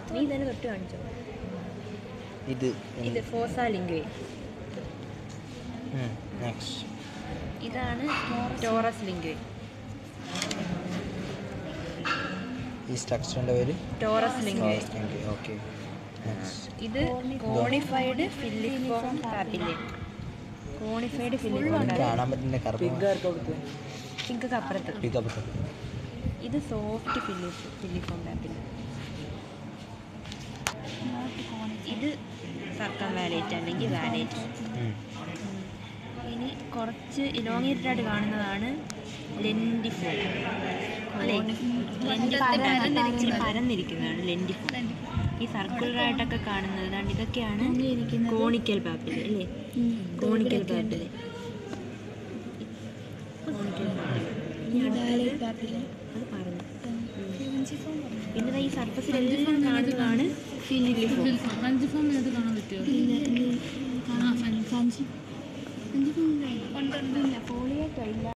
നീ തന്നെ തൊട്ട് കാണിച്ചോ ഇത് ഇത് ഫോസ ലിംഗ്വേ നെക്സ്റ്റ് ഇതാണ് ടോറസ് ലിംഗ്വേ ഈ സ്ട്രക്ചറിൻ്റെ പേര് ടോറസ് ലിംഗ്വേ ഓക്കെ നെക്സ്റ്റ് ഇത് conified filiform papillae conified filiform കാണാൻ പറ്റുന്ന കറുപ്പ് പിങ്ക് അപ്പുറത്ത് പിക്കപ്പ് ഇത് സോഫ്റ്റ് ഫില്ലി ഫില്ലിഫോം പാപ്പില്ലേ ഇത് സർക്കം വാലേറ്റ് അല്ലെങ്കിൽ വാലേറ്റ് ഇനി കുറച്ച് ഇലോങ്ങേറ്റഡ് ആയിട്ട് കാണുന്നതാണ് ലെൻഡിഫോം അല്ലേ ലെൻഡിഫോം ഇച്ചിരി പരന്നിരിക്കുന്നതാണ് ലെൻഡിഫോം ഈ സർക്കുലർ ആയിട്ടൊക്കെ കാണുന്നത് ഇതാണ്ട് ഇതൊക്കെയാണ് കോണിക്കൽ പാപ്പിൽ അല്ലേ കോണിക്കൽ പാപ്പിൽ കോണിക്കൽ പാപ്പിൽ അത് പറഞ്ഞു പിന്നെ ദാ ഈ സർഫസിലെല്ലാം കാണുന്നതാണ് ഫില്ലിഫോം ഫഞ്ചിഫോം ഇത് കാണാൻ പറ്റുമോ സഞ്ചി സഞ്ചി ഉണ്ട് ഉണ്ട് പോളിയോ കഴിഞ്ഞ